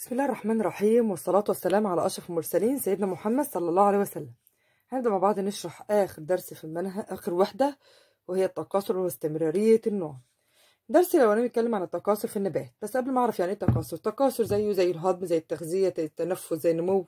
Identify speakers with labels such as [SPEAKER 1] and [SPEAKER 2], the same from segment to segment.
[SPEAKER 1] بسم الله الرحمن الرحيم والصلاة والسلام على أشرف المرسلين سيدنا محمد صلى الله عليه وسلم هنبدأ مع بعض نشرح آخر درس في المنهج آخر وحدة وهي التكاثر واستمرارية النوع درس الأولاني بيتكلم عن التكاثر في النبات بس قبل ما أعرف يعني إيه التكاثر التكاثر زيه زي الهضم زي التغذية زي التنفس زي النمو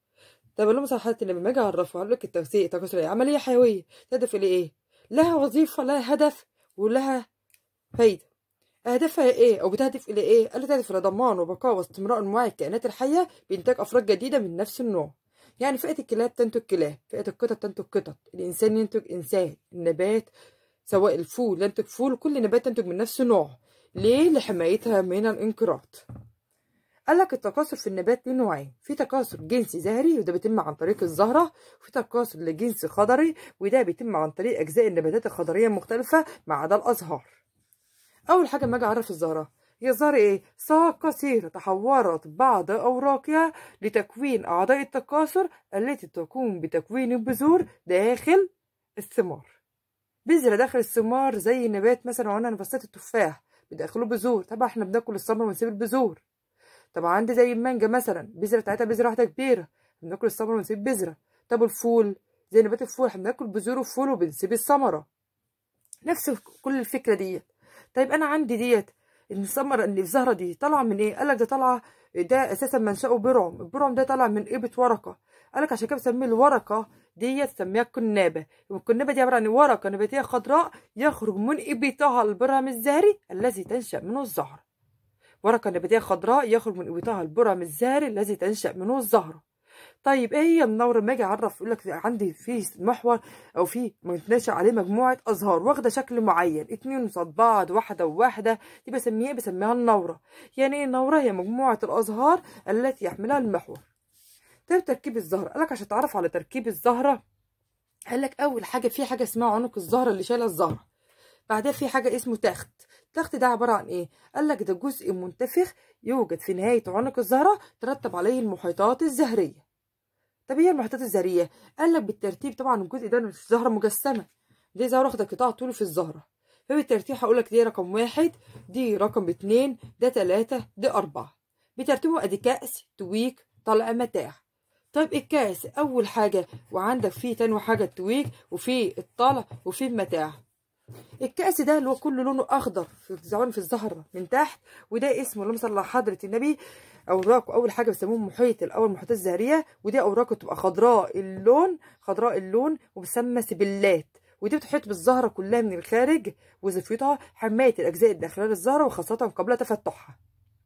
[SPEAKER 1] طب أقول لهم مثلا حالة لما أجي أعرفه هقول لك التغذية التكاثر إيه عملية حيوية تهدف إلى إيه لها وظيفة لها هدف ولها فايدة أهدافها إيه أو بتهدف إلى إيه؟ قال تهدف إلى ضمان وبقاء واستمرار أنواع الكائنات الحية بإنتاج أفراد جديدة من نفس النوع يعني فئة الكلاب تنتج كلاب فئة القطط تنتج قطط الإنسان ينتج إنسان النبات سواء الفول ينتج فول كل نبات تنتج من نفس النوع ليه؟ لحمايتها من الانقراض قال لك التكاثر في النبات ليه نوعين في تكاثر جنسي زهري وده بيتم عن طريق الزهرة وفي تكاثر لجنسي خضري وده بيتم عن طريق أجزاء النباتات الخضرية المختلفة ما عدا الأزهار أول حاجة ما أجي أعرف الزهرة هي الزهرة إيه؟ ساق قصيرة تحورت بعض أوراقها لتكوين أعضاء التكاثر التي تقوم بتكوين البذور داخل الثمار بذرة داخل الثمار زي نبات مثلا وأنا نفسات التفاح بداخله بذور طبعا احنا بناكل الثمر ونسيب البذور طبعا عندي زي المانجا مثلا بذرة بتاعتها بذرة واحدة كبيرة بناكل الثمر ونسيب بذرة طب الفول زي نبات الفول احنا بناكل بذور الفول وبنسيب الثمرة نفس كل الفكرة ديت طيب انا عندي ديت ان الثمره ان الزهره دي طالعه من ايه قال لك ده طالعه ده اساسا منشأه برعم البرعم ده طالع من قيبه ورقه قال لك عشان كده بسميه الورقه ديت سميها الكنابه الكنابه دي عباره عن ورقه نباتيه خضراء يخرج من قيبتها البرعم الزهري الذي تنشأ منه الزهره ورقه نباتيه خضراء يخرج من قيبتها البرعم الزهري الذي تنشأ منه الزهره طيب ايه هي النور لما اجي اعرف يقول لك عندي في محور او في متناشى عليه مجموعه ازهار واخده شكل معين اتنين قصاد بعض واحده وواحده دي بسميها ايه بسميها النوره يعني ايه النوره هي مجموعه الازهار التي يحملها المحور طيب تركيب الزهره قال لك عشان تعرف على تركيب الزهره قال لك اول حاجه في حاجه اسمها عنق الزهره اللي شايله الزهره بعدها في حاجه اسمه تخت التخت ده عباره عن ايه قال لك ده جزء منتفخ يوجد في نهايه عنق الزهره ترتب عليه المحيطات الزهريه طب هي المحيطات الزهريه قال لك بالترتيب طبعا الجزء ده مش زهره مجسمه دي زهره واخده قطاع طولي في الزهره فبالترتيب هقول لك دي رقم واحد دي رقم اتنين ده تلاتة دي أربعة بترتيبه أدي كأس تويك طلع متاع طيب الكأس أول حاجة وعندك فيه تاني حاجة التويك وفي الطلع وفي المتاع الكأس ده اللي هو كله لونه أخضر في الزعون في الزهرة من تحت وده اسمه اللهم صل على حضرة النبي أوراقه أول حاجة بيسموه محيط الأول محيطات الزهرية ودي أوراقه تبقى خضراء اللون خضراء اللون وبتسمى سبلات ودي بتحيط بالزهرة كلها من الخارج وظيفتها حماية الأجزاء الداخلية للزهرة وخاصة قبل تفتحها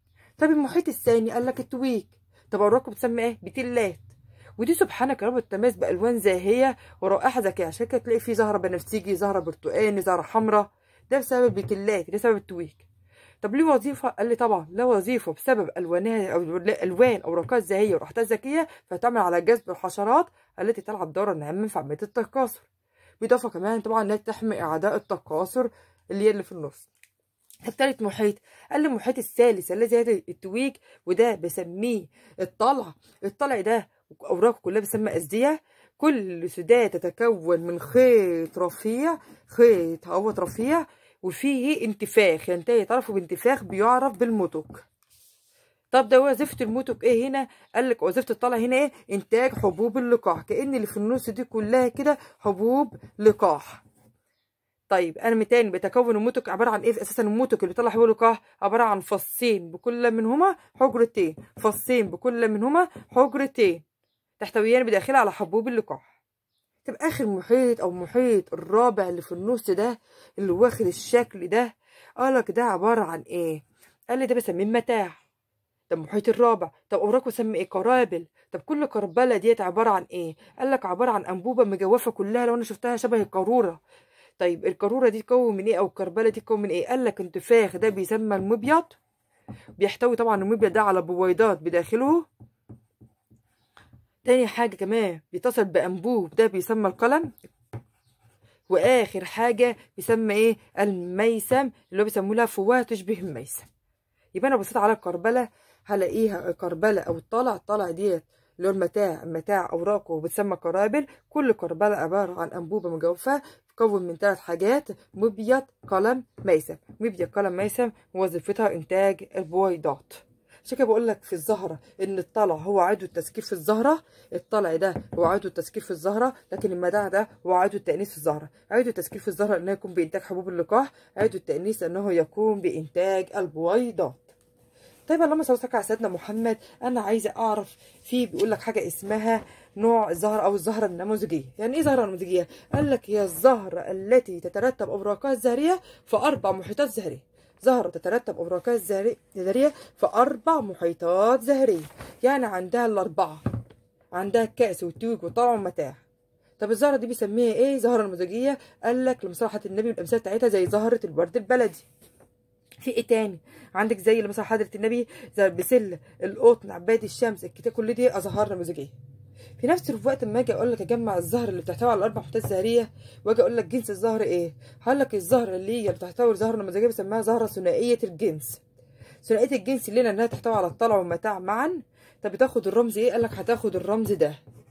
[SPEAKER 1] طب المحيط الثاني قال لك التويك طب أوراقه بتسمى إيه؟ بتلات ودي سبحانك يا رب بتتميز بالوان زاهيه ورائحه ذكيه عشان كده تلاقي فيه زهره بنفسجي زهره برتقاني زهره حمراء ده بسبب البتلات ده سبب التويك طب ليه وظيفه قال لي طبعا له وظيفه بسبب الوانها او الوان اوراقها الزاهيه وريحتها الذكيه فتعمل على جذب الحشرات التي تلعب دورا هاما في عمليه التكاثر بالاضافه كمان طبعا انها تحمي اعداء التكاثر اللي هي اللي في النص التالت محيط قال لي المحيط الثالث الذي هذا التويك وده بسميه الطلع الطلع ده أوراقه كلها بتسمى أزدية كل سداة تتكون من خيط رفيع خيط أهوت رفيع وفيه انتفاخ ينتهي طرفه بانتفاخ بيعرف بالمتك طب ده وظيفة المتك ايه هنا؟ قال لك وظيفة الطلع هنا ايه؟ انتاج حبوب اللقاح كأن اللي في النص دي كلها كده حبوب لقاح طيب انا تاني بتكون المتك عباره عن ايه اساسا المتك اللي بيطلع حبوب اللقاح عباره عن فصين بكل منهما حجرتين فصين بكل منهما حجرتين تحتويان بداخلها على حبوب اللقاح طب اخر محيط او محيط الرابع اللي في النص ده اللي واخد الشكل ده قالك ده عباره عن ايه قال لي ده بسميه متاع طب المحيط الرابع طب اوراقه بسمي ايه قرابل طب كل قربله ديت عباره عن ايه قال لك عباره عن انبوبه مجوفه كلها لو انا شفتها شبه القاروره طيب القاروره دي تكون من ايه او الكربله دي تكون من ايه قال لك انتفاخ ده بيسمى المبيض بيحتوي طبعا المبيض ده على بويضات بداخله تاني حاجة كمان بيتصل بأنبوب ده بيسمى القلم وآخر حاجة بيسمى إيه الميسم اللي هو بيسموه لها فواه تشبه الميسم يبقى أنا بصيت على الكربلة هلاقيها كربلة أو الطلع الطلع ديت اللي هو المتاع المتاع أوراقه بتسمى قرابل كل قربلة عبارة عن أنبوبة مجوفة تتكون من ثلاث حاجات مبيض قلم ميسم مبيض قلم ميسم وظيفتها إنتاج البويضات عشان كده بقول لك في الزهره ان الطلع هو عدو التسكير في الزهره الطلع ده هو عدو التسكير في الزهره لكن المدع ده هو عدو التانيث في الزهره عدو التسكير في الزهره انه يكون بانتاج حبوب اللقاح عدو التانيث انه يكون بانتاج البويضات طيب اللهم صل وسلم على سيدنا محمد انا عايزه اعرف في بيقول لك حاجه اسمها نوع الزهره او الزهره النموذجيه يعني ايه زهره نموذجيه قال لك هي الزهره التي تترتب اوراقها الزهريه في اربع محيطات زهريه زهره تترتب اوراقها الزهريه في اربع محيطات زهريه يعني عندها الاربعه عندها الكأس والتويج والطلع والمتاع طب الزهره دي بيسميها ايه زهره نموذجيه قال لك لمصلحه النبي الامثال بتاعتها زي زهره الورد البلدي في ايه تاني عندك زي مثلا حضره النبي زي البسله القطن عباد الشمس الكتاب كل دي ازهار نموذجيه في نفس الوقت اما اجي اقول لك اجمع الزهر اللي بتحتوي على الاربع محيطات الزهريه واجي اقول لك جنس الزهر ايه هقول لك الزهر اللي هي اللي بتحتوي زهره نموذجيه بسميها زهره ثنائيه الجنس ثنائيه الجنس اللي انها تحتوي على الطلع والمتاع معا طب بتاخد الرمز ايه قال لك هتاخد الرمز ده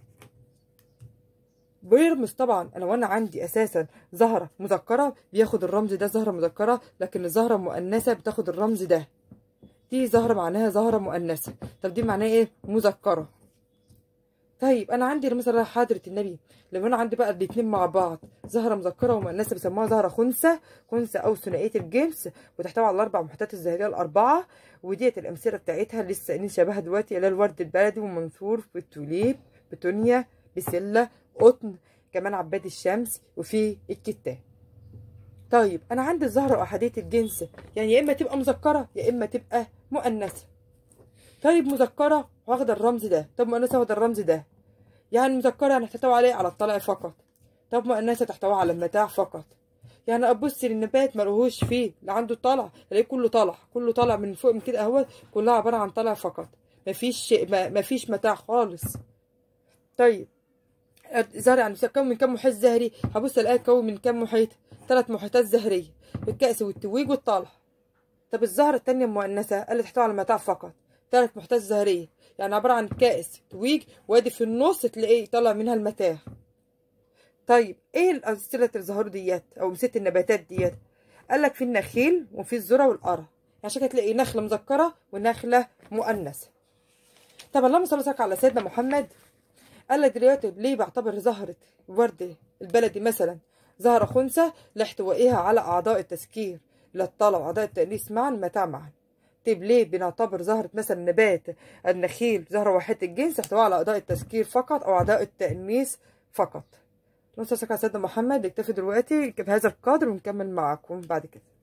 [SPEAKER 1] بيرمز طبعا انا وانا عندي اساسا زهره مذكره بياخد الرمز ده زهره مذكره لكن الزهره مؤنثه بتاخد الرمز ده دي زهره معناها زهره مؤنثه طب دي معناها ايه مذكره طيب انا عندي مثلا حضره النبي لما انا عندي بقى الاتنين مع بعض زهره مذكره ومؤنثه بيسموها زهره خنثى خنثى او ثنائيه الجنس وتحتوي على الاربع محيطات الزهريه الاربعه وديت الامثله بتاعتها لسه شبهها دلوقتي اللي الورد البلدي ومنثور بالتوليب بتونيا بسله قطن كمان عباد الشمس وفي الكتان طيب انا عندي الزهره احاديه الجنس يعني يا اما تبقى مذكره يا اما تبقى مؤنثه طيب مذكره واخده الرمز ده طب مؤنثه واخده الرمز ده يعني مذكره يعني تحتوي عليه على الطلع فقط طب مؤنثه تحتوي على المتاع فقط يعني ابص للنبات ملهوش فيه لا عنده طلع الاقيه كله طلع كله طلع من فوق من كده اهوت كلها عباره عن طلع فقط مفيش مفيش متاع خالص طيب زرع يعني بيتكون من كام محيط زهري هبص الاقيها تكون من كام محيط ثلاث محيطات زهريه الكأس والتويج والطلع طب الزهره الثانيه المؤنثه اللي تحتوي على المتاع فقط ثلاث محيطات زهريه يعني عباره عن كأس تويج وادي في النص تلاقيه طالع منها المتاع طيب ايه الامثله الزهور ديت او امثله النباتات ديت قال لك في النخيل وفي الذره والقرع يعني عشان كده تلاقي نخله مذكره ونخله مؤنثه طب اللهم صل وسلم على سيدنا محمد قال لك دلوقتي ليه بعتبر زهرة ورد البلدي مثلا زهرة خنثى لاحتوائها على أعضاء التسكير للطلع وأعضاء التأنيث معا متاع معا طيب ليه بنعتبر زهرة مثلا نبات النخيل زهرة واحدة الجنس احتوى على أعضاء التسكير فقط أو أعضاء التأنيث فقط نص سيدنا محمد اكتفي دلوقتي بهذا القدر ونكمل معكم بعد كده